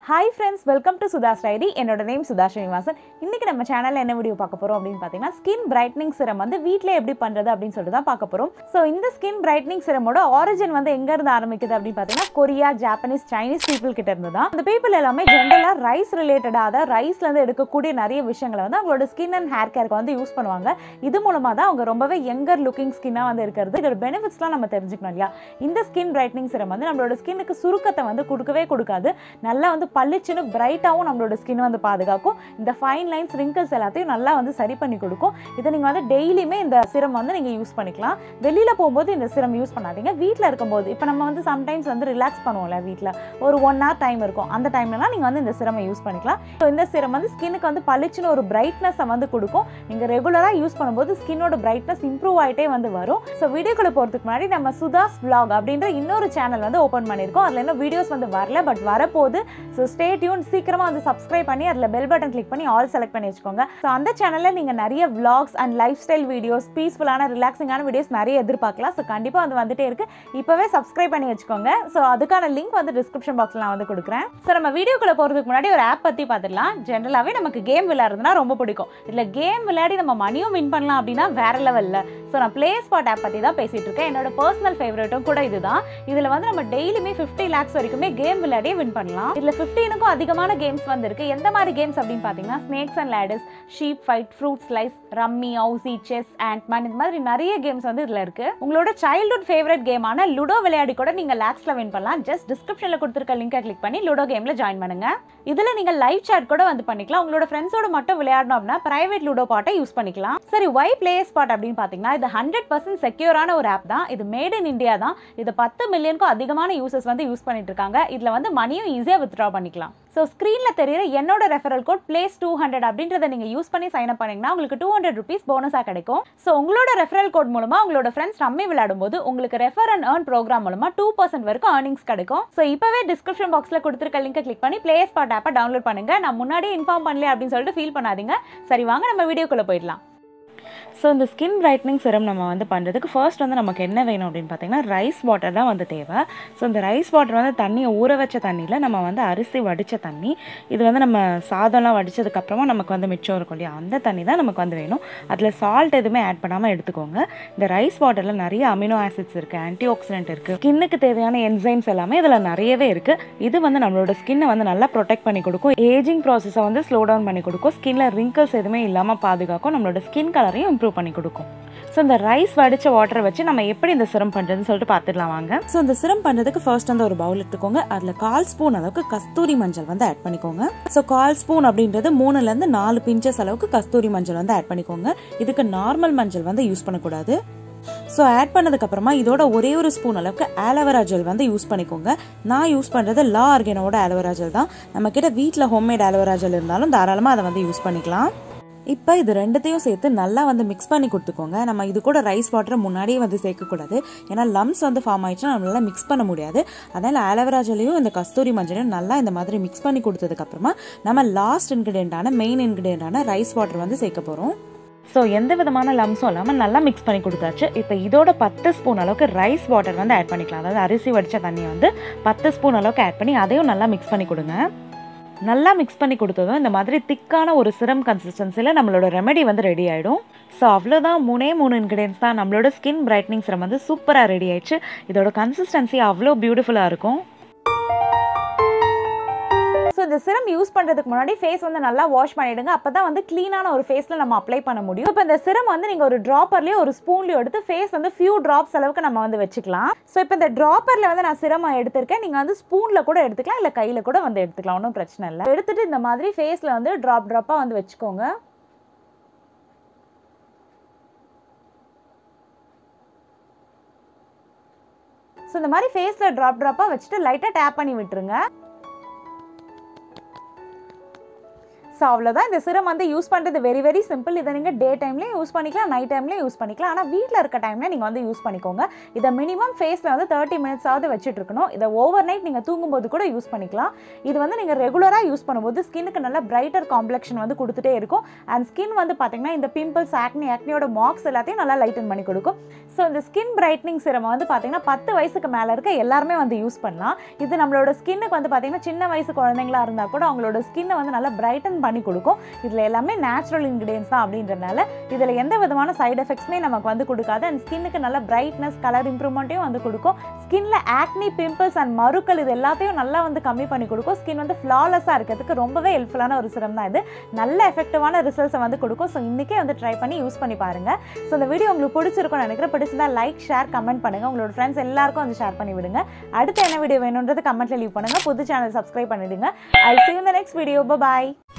hi friends welcome to Sudha story என்னோட name Sudha Srinivasan இன்னைக்கு நம்ம சேனலில் என்ன வீடியோ பார்க்க போகிறோம் அப்படின்னு பார்த்தீங்கன்னா ஸ்கின் பிரைட்னிங் சிரம் வந்து வீட்டில் எப்படி பண்ணுறது அப்படின்னு சொல்லிட்டு தான் பார்க்க போகிறோம் ஸோ இந்த ஸ்கின் பிரைட்னிங் சிரமோட ஆரிஜின் வந்து எங்கேருந்து ஆரம்பிக்குது அப்படின்னு பார்த்தீங்கன்னா கொரியா ஜாப்பனீஸ் சைனீஸ் பீப்புள் கிட்ட இருந்து தான் அந்த பீப்புள் எல்லாமே ஜென்ரலாக ரைஸ் ரிலேட்டடாக அதாவது ரைஸ்லேருந்து எடுக்கக்கூடிய நிறைய விஷயங்களை வந்து அவங்களோட ஸ்கின் அண்ட் ஹேர் கேருக்கு வந்து யூஸ் பண்ணுவாங்க இது மூலமாக தான் அவங்க ரொம்பவே யங்கர் லுக்கிங் ஸ்கின்னாக வந்து இருக்கிறது இதோட பெனிஃபிட்ஸ்லாம் நம்ம தெரிஞ்சுக்கணும் இல்லையா இந்த ஸ்கின் பிரைட்னிங் சிரம் வந்து நம்மளோட ஸ்கின்னுக்கு சுருக்கத்தை வந்து கொடுக்கவே கொடுக்காது நல்லா வந்து பளிச்சுன்னு பிரைட்டாகவும் நம்மளோட ஸ்கின் வந்து பாதுகாக்கும் இந்த ஃபைன் லைன்ஸ் ரிங்கிள்ஸ் எல்லாத்தையும் நல்லா வந்து சரி பண்ணி கொடுக்கும் இதை நீங்கள் வந்து டெய்லியுமே இந்த சிரம் வந்து நீங்கள் யூஸ் பண்ணிக்கலாம் வெளியில் போகும்போது இந்த சிரம் யூஸ் பண்ணாதீங்க வீட்டில் இருக்கும்போது இப்போ நம்ம வந்து சம்டைம்ஸ் வந்து ரிலாக்ஸ் பண்ணுவோம்ல வீட்டில் ஒரு ஒன் ஹவர் டைம் இருக்கும் அந்த டைம்லலாம் நீங்கள் வந்து இந்த சிரமை யூஸ் பண்ணிக்கலாம் ஸோ இந்த சிரம் வந்து ஸ்கின்னுக்கு வந்து பளிச்சுன்னு ஒரு பிரைட்னஸை வந்து கொடுக்கும் நீங்கள் ரெகுலராக யூஸ் பண்ணும்போது ஸ்கின்னோட பிரைட்னஸ் இம்ப்ரூவ் ஆகிட்டே வந்து வரும் ஸோ வீடியோக்குள்ளே போகிறதுக்கு முன்னாடி நம்ம சுதாஸ் vlog அப்படின்ற இன்னொரு சேனல் வந்து ஓப்பன் பண்ணியிருக்கோம் அதில் இன்னும் வீடியோஸ் வந்து வரல பட் வரப்போகுது ஸோ ஸ்டே டியூன் சீக்கிரமாக வந்து சப்ஸ்கிரைப் பண்ணி அதில் பெல் பட்டன் கிளிக் பண்ணி ஆல் செலக்ட் பண்ணி வச்சுக்கோங்க ஸோ அந்த சேனலில் நீங்கள் நிறைய vlogs and lifestyle videos பீஸ்ஃபுல்லான ரிலாக்ஸிங்கான வீடியோஸ் நிறைய எதிர்பார்க்கலாம் ஸோ கண்டிப்பாக வந்து வந்துட்டே இருக்கு இப்போவே சப்ஸ்கிரைப் பண்ணி வச்சுக்கோங்க ஸோ அதுக்கான லிங்க் வந்து டிஸ்கிரிப்ஷன் பாக்ஸில் நான் வந்து கொடுக்குறேன் ஸோ நம்ம வீடியோக்குள்ளே போகிறதுக்கு முன்னாடி ஒரு ஆப் பற்றி பார்த்துடலாம் ஜென்ரலாகவே நமக்கு கேம் விளையாடுறதுனா ரொம்ப பிடிக்கும் இதில் கேம் விளையாடி நம்ம மணியும் வின் பண்ணலாம் அப்படின்னா வேற லெவலில் ஸோ நான் ப்ளே ஸ்பாட் ஆப் பற்றி தான் பேசிகிட்டு இருக்கேன் என்னோட பர்சனல் ஃபேவரட்டும் கூட இதுதான் இதில் வந்து நம்ம டெய்லியுமே ஃபிஃப்டி லேக்ஸ் வரைக்குமே கேம் விளையாடியே வின் பண்ணலாம் இதில் ஃபிஃப்டீனுக்கும் அதிகமான கேம்ஸ் வந்திருக்கு எந்த மாதிரி கேம்ஸ் அப்படின்னு பார்த்தீங்கன்னா snakes and ladders sheep fight fruit slice rummy housie chess and man இந்த மாதிரி நிறைய கேம்ஸ் வந்து இதில் இருக்கு உங்களோட சைல்ட்ஹுட் ஃபேவரட் கேமான லுடோ விளையாடி கூட நீங்கள் லேக்ஸில் வின் பண்ணலாம் ஜஸ்ட் டிஸ்கிரிப்ஷனில் கொடுத்துருக்க லிங்கை கிளிக் பண்ணி லுடோ கேமில் ஜாயின் பண்ணுங்க இதில் நீங்கள் லைவ் சாட் கூட வந்து பண்ணிக்கலாம் உங்களோட ஃப்ரெண்ட்ஸோட மட்டும் விளையாடணும் அப்படின்னா பிரைவேட் லுடோ பாட்டை யூஸ் பண்ணிக்கலாம் சரி ஒய் பிளே ஸ்பாட் அப்படின்னு பார்த்தீங்கன்னா இது ஹண்ட்ரட் பர்சன்ட் செக்யூரான ஒரு ஆப் தான் இது மேட் இன் இந்தியா தான் இது பத்து மில்லியனுக்கும் அதிகமான யூசர்ஸ் வந்து யூஸ் பண்ணிட்டு இருக்காங்க இதில் வந்து மணியும் ஈஸியாக வித்ட்ரா பண்ணிக்கலாம் ஸோ ஸ்க்ரீனில் தெரியுற என்னோட referral code place two hundred அப்படின்றத நீங்கள் யூஸ் பண்ணி சைன் அப் பண்ணிங்கன்னா உங்களுக்கு டூ ஹண்ட்ரட் ருபீஸ் போனஸாக கிடைக்கும் ஸோ உங்களோட ரெஃபரல் கோட் மூலமாக உங்களோட ஃப்ரெண்ட்ஸ் ரம்மி விளையாடும் போது உங்களுக்கு ரெஃபர் அண்ட் ஏர்ன் ப்ரோக்ராம் மூலமாக டூ பர்சன்ட் வரைக்கும் ஏர்னிங்ஸ் கிடைக்கும் ஸோ இப்போவே டிஸ்கிரிப்ஷன் பாக்ஸில் கொடுத்துருக்க லிங்கை கிளிக் பண்ணி பிளே ஸ்பாட் ஆப்பை டவுன்லோட் பண்ணுங்க நான் முன்னாடியே இன்ஃபார்ம் பண்ணல அப்படின்னு சொல்லிட்டு ஃபீல் பண்ணாதீங்க சரி வாங்க நம்ம வீடியோக்குள்ளே போயிடலாம் ஸோ இந்த ஸ்கின் பிரைட்னிங் சிரம் நம்ம வந்து பண்ணுறதுக்கு ஃபர்ஸ்ட் வந்து நமக்கு என்ன வேணும் அப்படின்னு பார்த்தீங்கன்னா ரைஸ் வாட்டர் தான் வந்து தேவை ஸோ இந்த ரைஸ் வாட்டர் வந்து தண்ணியை ஊற வச்ச தண்ணியில் நம்ம வந்து அரிசி வடித்த தண்ணி இது வந்து நம்ம சாதம்லாம் வடித்ததுக்கப்புறமா நமக்கு வந்து மிச்சம் இருக்கும் இல்லையா அந்த தண்ணி தான் நமக்கு வந்து வேணும் அதில் சால்ட் எதுவுமே ஆட் பண்ணாமல் எடுத்துக்கோங்க இந்த ரைஸ் வாட்டரில் நிறைய அமினோ ஆசிட்ஸ் இருக்குது ஆன்டி ஆக்சிடென்ட் இருக்குது ஸ்கின்னுக்கு தேவையான என்சைம்ஸ் எல்லாமே இதில் நிறையவே இருக்குது இது வந்து நம்மளோட ஸ்கின்னை வந்து நல்லா ப்ரொடெக்ட் பண்ணி கொடுக்கும் ஏஜிங் ப்ராசஸை வந்து ஸ்லோ டவுன் பண்ணி கொடுக்கும் ஸ்கின்ல ரிங்கிள்ஸ் எதுவுமே இல்லாமல் பாதுகாக்கும் நம்மளோட ஸ்கின் கலரையும் இம்ப்ரூவ் பண்ணி கொடுக்கும் ஸோ இந்த ரைஸ் வடித்த வாட்டரை வச்சு நம்ம எப்படி இந்த சிரம் பண்ணுறதுன்னு சொல்லிட்டு பார்த்துடலாம் வாங்க ஸோ இந்த சிரம் பண்ணுறதுக்கு ஃபர்ஸ்ட் வந்து ஒரு பவுல் எடுத்துக்கோங்க அதில் கால் ஸ்பூன் அளவுக்கு கஸ்தூரி மஞ்சள் வந்து ஆட் பண்ணிக்கோங்க ஸோ கால் ஸ்பூன் அப்படின்றது மூணுலேருந்து நாலு பிஞ்சஸ் அளவுக்கு கஸ்தூரி மஞ்சள் வந்து ஆட் பண்ணிக்கோங்க இதுக்கு நார்மல் மஞ்சள் வந்து யூஸ் பண்ணக்கூடாது ஸோ ஆட் பண்ணதுக்கப்புறமா இதோட ஒரே ஒரு ஸ்பூன் அளவுக்கு ஆலோவேரா ஜெல் வந்து யூஸ் பண்ணிக்கோங்க நான் யூஸ் பண்ணுறது லா ஆர்கனோட ஆலோவேரா ஜெல் தான் நம்ம கிட்ட வீட்டில் ஹோம்மேட் ஆலோவேரா ஜெல் இருந்தாலும் தாராளமாக அதை வந்து யூஸ் பண்ணிக்கலாம் இப்போ இது ரெண்டுத்தையும் சேர்த்து நல்லா வந்து மிக்ஸ் பண்ணி கொடுத்துக்கோங்க நம்ம இது கூட ரைஸ் வாட்டரை முன்னாடியே வந்து சேர்க்கக்கூடாது ஏன்னா லம்ஸ் வந்து ஃபார்ம் ஆயிடுச்சுன்னா நம்மளால மிக்ஸ் பண்ண முடியாது அதனால் ஆலோவேரா ஜெல்லையும் இந்த கஸ்தூரி மஞ்சளையும் நல்லா இந்த மாதிரி மிக்ஸ் பண்ணி கொடுத்ததுக்கப்புறமா நம்ம லாஸ்ட் இன்க்ரீடியண்டான மெயின் இன்க்ரீடியண்டான ரைஸ் வாட்டர் வந்து சேர்க்க போகிறோம் ஸோ எந்த விதமான லம்ஸும் இல்லாமல் நல்லா மிக்ஸ் பண்ணி கொடுத்தாச்சு இப்போ இதோட பத்து ஸ்பூன் அளவுக்கு ரைஸ் வாட்டர் வந்து ஆட் பண்ணிக்கலாம் அதாவது அரிசி வடித்த தண்ணியை வந்து பத்து ஸ்பூன் அளவுக்கு ஆட் பண்ணி அதையும் நல்லா மிக்ஸ் பண்ணி கொடுங்க நல்லா மிக்ஸ் பண்ணி கொடுத்ததும் இந்த மாதிரி திக்கான ஒரு சிரம் கன்சிஸ்டன்சியில் நம்மளோட ரெமெடி வந்து ரெடி ஆகிடும் ஸோ அவ்வளோதான் மூணே மூணு இன்க்ரீடியன்ஸ் தான் நம்மளோட ஸ்கின் பிரைட்னிங் சிரம் வந்து சூப்பராக ரெடி ஆயிடுச்சு இதோட கன்சிஸ்டன்சி அவ்வளோ பியூட்டிஃபுல்லாக இருக்கும் ஸோ இந்த சிரம் யூஸ் பண்ணுறதுக்கு முன்னாடி ஃபேஸ் வந்து நல்லா வாஷ் பண்ணிவிடுங்க அப்போ தான் வந்து க்ளீனான ஒரு ஃபேஸில் நம்ம அப்ளை பண்ண முடியும் இப்போ இந்த சிரம் வந்து நீங்கள் ஒரு ட்ராப்பர்லேயோ ஒரு ஸ்பூன்லேயோ எடுத்து ஃபேஸ் வந்து ஃபியூ ட்ராப்ஸ் அளவுக்கு நம்ம வந்து வச்சுக்கலாம் ஸோ இப்போ இந்த ட்ராப்பரில் வந்து நான் சிரம் எடுத்திருக்கேன் நீங்கள் வந்து ஸ்பூனில் கூட எடுத்துக்கலாம் இல்லை கையில் கூட வந்து எடுத்துக்கலாம் ஒன்றும் பிரச்சனை இல்லை எடுத்துகிட்டு இந்த மாதிரி ஃபேஸில் வந்து ட்ராப் ட்ராப்பாக வந்து வச்சுக்கோங்க ஸோ இந்த மாதிரி ஃபேஸில் ட்ராப் ட்ராப்பாக வச்சுட்டு லைட்டாக டேப் பண்ணி விட்டுருங்க ஸோ அவ்வளோதான் இந்த சிரம் வந்து யூஸ் பண்ணுறது வெரி வெரி சிம்பிள் இதை நீங்கள் டே டைம்லேயும் யூஸ் பண்ணிக்கலாம் நைட் டைம்லேயும் யூஸ் பண்ணிக்கலாம் ஆனால் வீட்டில் இருக்க டைமில் நீங்கள் வந்து யூஸ் பண்ணிக்கோங்க இதை மினிமம் ஃபேஸில் வந்து தேர்ட்டி மினிட்ஸாவது வச்சுட்டு இருக்கணும் இதை ஓவர் நைட் நீங்கள் தூங்கும்போது கூட யூஸ் பண்ணிக்கலாம் இது வந்து நீங்கள் ரெகுலராக யூஸ் பண்ணும்போது ஸ்கின்னுக்கு நல்ல பிரைட்டர் காம்ப்ளெக்ஷன் வந்து கொடுத்துட்டே இருக்கும் அண்ட் ஸ்கின் வந்து பார்த்தீங்கன்னா இந்த பிம்பிள்ஸ் ஆக்னி ஆக்னியோட மார்க்ஸ் எல்லாத்தையும் நல்லா லைட்டன் பண்ணி கொடுக்கும் ஸோ இந்த ஸ்கின் பிரைட்னிங் சிரம் வந்து பார்த்தீங்கன்னா பத்து வயசுக்கு மேலே இருக்க எல்லாருமே வந்து யூஸ் பண்ணலாம் இது நம்மளோட ஸ்கின்னுக்கு வந்து பார்த்தீங்கன்னா சின்ன வயசு குழந்தைங்களா இருந்தால் கூட அவங்களோட ஸ்கின்னை வந்து நல்லா பிரைட்டன் பண்ணி கொடுக்கும் இதில் எல்லாமே நேச்சுரல் இன்க்ரீடியன்ஸ் தான் அப்படின்றனால இதில் எந்த விதமான சைடு எஃபெக்ட்ஸுமே நமக்கு வந்து கொடுக்காது அண்ட் ஸ்கின்னுக்கு நல்ல பிரைட்னஸ் கலர் இம்ப்ரூவ்மெண்ட்டையும் வந்து கொடுக்கும் ஸ்கின்ல ஆக்னி பிம்பிள்ஸ் அண்ட் மறுக்கள் இது எல்லாத்தையும் நல்லா வந்து கம்மி பண்ணி கொடுக்கும் ஸ்கின் வந்து ஃப்ளாலெஸ்ஸாக இருக்கிறதுக்கு ரொம்பவே ஹெல்ப்ஃபுல்லான ஒரு சிரம் தான் இது நல்ல எஃபெக்டிவான ரிசல்ட்ஸை வந்து கொடுக்கும் ஸோ இன்றைக்கே வந்து ட்ரை பண்ணி யூஸ் பண்ணி பாருங்க ஸோ இந்த வீடியோ உங்களுக்கு பிடிச்சிருக்கும்னு நினைக்கிறேன் பிடிச்சிருந்தா லைக் ஷேர் கமெண்ட் பண்ணுங்க உங்களோட ஃப்ரெண்ட்ஸ் எல்லாருக்கும் வந்து ஷேர் பண்ணி விடுங்க அடுத்து என்ன வீடியோ வேணுன்றது கமெண்ட்ல லீவ் பண்ணுங்க புது சேனல் சப்ஸ்கிரைப் பண்ணிடுங்க ஐ see you in the next video bye bye